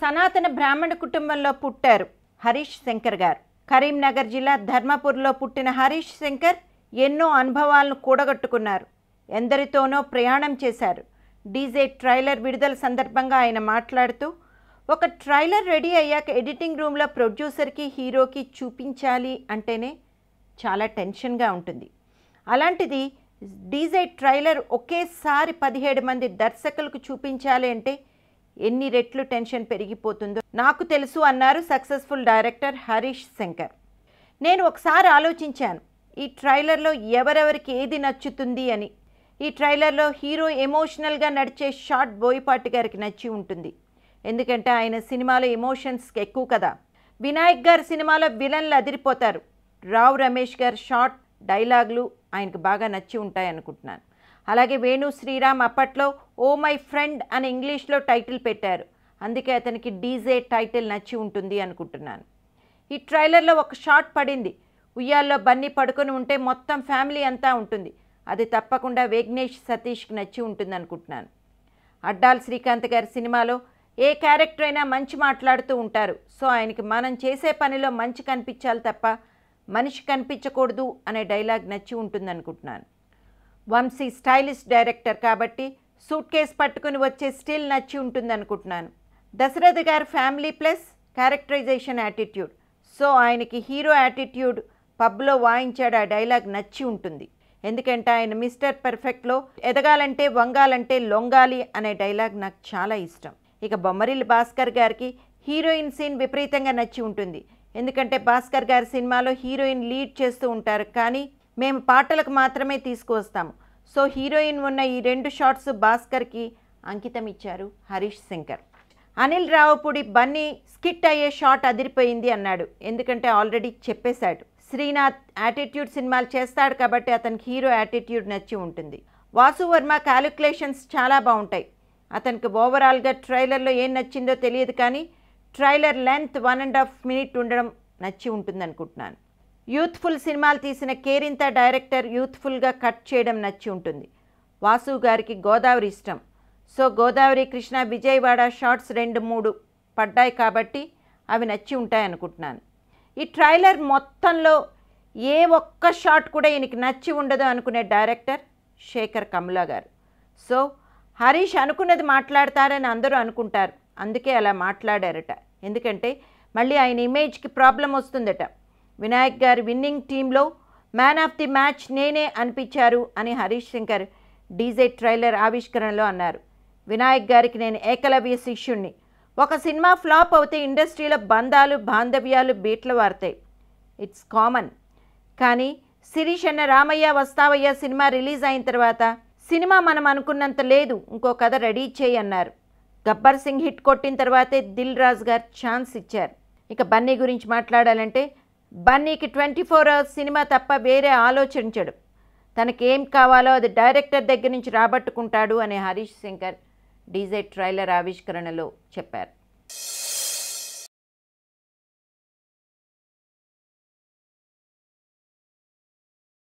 సనాతన బ్రాహ్మణ కుటుంబంలో పుట్టారు హరీష్ శంకర్ గారు కరీంనగర్ జిల్లా ధర్మపూర్లో పుట్టిన హరీష్ శంకర్ ఎన్నో అనుభవాలను కూడగట్టుకున్నారు ఎందరితోనో ప్రయాణం చేశారు డీజే ట్రైలర్ విడుదల సందర్భంగా ఆయన మాట్లాడుతూ ఒక ట్రైలర్ రెడీ అయ్యాక ఎడిటింగ్ రూమ్లో ప్రొడ్యూసర్కి హీరోకి చూపించాలి అంటేనే చాలా టెన్షన్గా ఉంటుంది అలాంటిది డీజే ట్రైలర్ ఒకేసారి పదిహేడు మంది దర్శకులకు చూపించాలి అంటే ఎన్ని రెట్లు టెన్షన్ పెరిగిపోతుందో నాకు తెలుసు అన్నారు సక్సెస్ఫుల్ డైరెక్టర్ హరీష్ శంకర్ నేను ఒకసారి ఆలోచించాను ఈ ట్రైలర్లో ఎవరెవరికి ఏది నచ్చుతుంది అని ఈ ట్రైలర్లో హీరో ఎమోషనల్గా నడిచే షార్ట్ బోయపాటి గారికి నచ్చి ఉంటుంది ఎందుకంటే ఆయన సినిమాలో ఎమోషన్స్కి ఎక్కువ కదా వినాయక్ గారి సినిమాలో విలన్లు అదిరిపోతారు రావు రమేష్ గారి షార్ట్ డైలాగులు ఆయనకు బాగా నచ్చి ఉంటాయి అనుకుంటున్నాను అలాగే వేణు శ్రీరామ్ అప్పట్లో ఓ మై ఫ్రెండ్ అని ఇంగ్లీష్లో టైటిల్ పెట్టారు అందుకే అతనికి డీజే టైటిల్ నచ్చి ఉంటుంది అనుకుంటున్నాను ఈ ట్రైలర్లో ఒక షాట్ పడింది ఉయ్యాల్లో బన్నీ పడుకొని ఉంటే మొత్తం ఫ్యామిలీ అంతా ఉంటుంది అది తప్పకుండా విఘ్నేష్ సతీష్కి నచ్చి ఉంటుంది అనుకుంటున్నాను అడ్డాల్ శ్రీకాంత్ గారి సినిమాలో ఏ క్యారెక్టర్ అయినా మంచి మాట్లాడుతూ ఉంటారు సో ఆయనకి మనం చేసే పనిలో మంచి కనిపించాలి తప్ప మనిషి కనిపించకూడదు అనే డైలాగ్ నచ్చి ఉంటుంది అనుకుంటున్నాను వంశీ స్టైలిష్ డైరెక్టర్ కాబట్టి సూట్ కేస్ పట్టుకుని వచ్చే స్టిల్ నచ్చి ఉంటుంది అనుకుంటున్నాను దశరథ గారి family plus characterisation attitude so ఆయనకి హీరో యాటిట్యూడ్ పబ్లో వాయించాడు ఆ డైలాగ్ నచ్చి ఉంటుంది ఎందుకంటే ఆయన మిస్టర్ పర్ఫెక్ట్లో ఎదగాలంటే వంగాలంటే లొంగాలి అనే డైలాగ్ నాకు చాలా ఇష్టం ఇక బొమ్మరిల్లి భాస్కర్ గారికి హీరోయిన్ సీన్ విపరీతంగా నచ్చి ఉంటుంది ఎందుకంటే భాస్కర్ గారి సినిమాలో హీరోయిన్ లీడ్ చేస్తూ ఉంటారు కానీ మేము పాటలకు మాత్రమే తీసుకువస్తాము సో హీరోయిన్ ఉన్న ఈ రెండు షార్ట్స్ భాస్కర్కి అంకితం ఇచ్చారు హరీష్ శంకర్ అనిల్ రావుపూడి బన్నీ స్కిట్ అయ్యే షాట్ అదిరిపోయింది అన్నాడు ఎందుకంటే ఆల్రెడీ చెప్పేశాడు శ్రీనాథ్ యాటిట్యూడ్ సినిమాలు చేస్తాడు కాబట్టి అతనికి హీరో యాటిట్యూడ్ నచ్చి ఉంటుంది వాసు వర్మ క్యాలిక్యులేషన్స్ చాలా బాగుంటాయి అతనికి ఓవరాల్గా ట్రైలర్లో ఏం నచ్చిందో తెలియదు కానీ trailer length one and half minute ఉండడం నచ్చి ఉంటుంది అనుకుంటున్నాను యూత్ఫుల్ సినిమాలు తీసిన కేరింత డైరెక్టర్ యూత్ఫుల్గా కట్ చేయడం నచ్చి ఉంటుంది వాసు గారికి గోదావరి ఇష్టం సో గోదావరి కృష్ణ విజయవాడ షార్ట్స్ రెండు మూడు పడ్డాయి కాబట్టి అవి నచ్చి ఉంటాయి అనుకుంటున్నాను ఈ ట్రైలర్ మొత్తంలో ఏ ఒక్క షాట్ కూడా ఈయనకి నచ్చి ఉండదు అనుకునే డైరెక్టర్ శేఖర్ కమలా గారు సో హరీష్ అనుకున్నది మాట్లాడతారని అందరూ అనుకుంటారు అందుకే అలా మాట్లాడారట ఎందుకంటే మళ్ళీ ఆయన ఇమేజ్కి ప్రాబ్లం వస్తుందట వినాయక్ గారి విన్నింగ్ టీంలో మ్యాన్ ఆఫ్ ది మ్యాచ్ నేనే అనిపించారు అని హరీష్ శంకర్ డీజే ట్రైలర్ ఆవిష్కరణలో అన్నారు వినాయక్ గారికి నేను ఏకలవ్య శిష్యుణ్ణి ఒక సినిమా ఫ్లాప్ అవుతే ఇండస్ట్రీలో బంధాలు బాంధవ్యాలు బీట్లు వారుతాయి ఇట్స్ కామన్ కానీ శిరీష్ అన్న రామయ్య వస్తావయ్య సినిమా రిలీజ్ అయిన తర్వాత సినిమా మనం అనుకున్నంత లేదు ఇంకో కథ రెడీ చేయి అన్నారు గబ్బర్ సింగ్ హిట్ కొట్టిన తర్వాతే దిల్ రాజు గారు ఛాన్స్ ఇచ్చారు ఇక బన్నీ గురించి మాట్లాడాలంటే బన్నీకి ట్వంటీ ఫోర్ అవర్స్ సినిమా తప్ప వేరే ఆలోచించడు తనకి ఏం కావాలో అది డైరెక్టర్ దగ్గర నుంచి రాబట్టుకుంటాడు అని హరీష్ శంకర్ డీజే ట్రైలర్ ఆవిష్కరణలో చెప్పారు